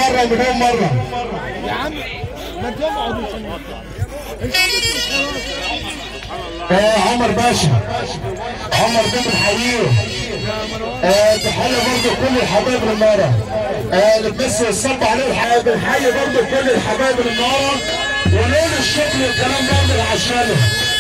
مره ومليون مره يا عم ما تقعد آه عمر باشا عمر ده بنحييه آه تحية برضه كل الحبايب النارة آه بس الصب عليه الحبايب بنحيي برضه كل الحبايب النارة وليل الشكر والكلام برضه عشانه